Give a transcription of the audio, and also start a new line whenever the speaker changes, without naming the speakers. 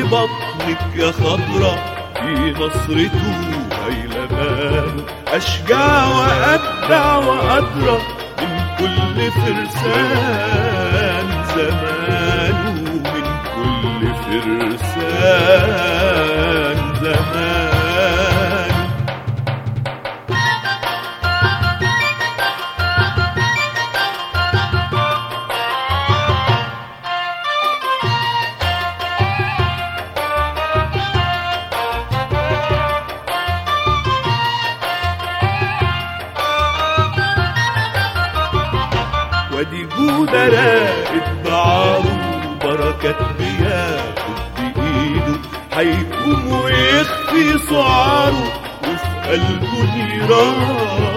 بطنك يا خضرة في نصرته هيلمان أشجع وأبدع وأدرى من كل فرسان زمان ومن كل فرسان زمان وادي جودة راقد بعاره بركات بياخد بإيده هيقوم ويخفي سعاره وفي قلبه نيران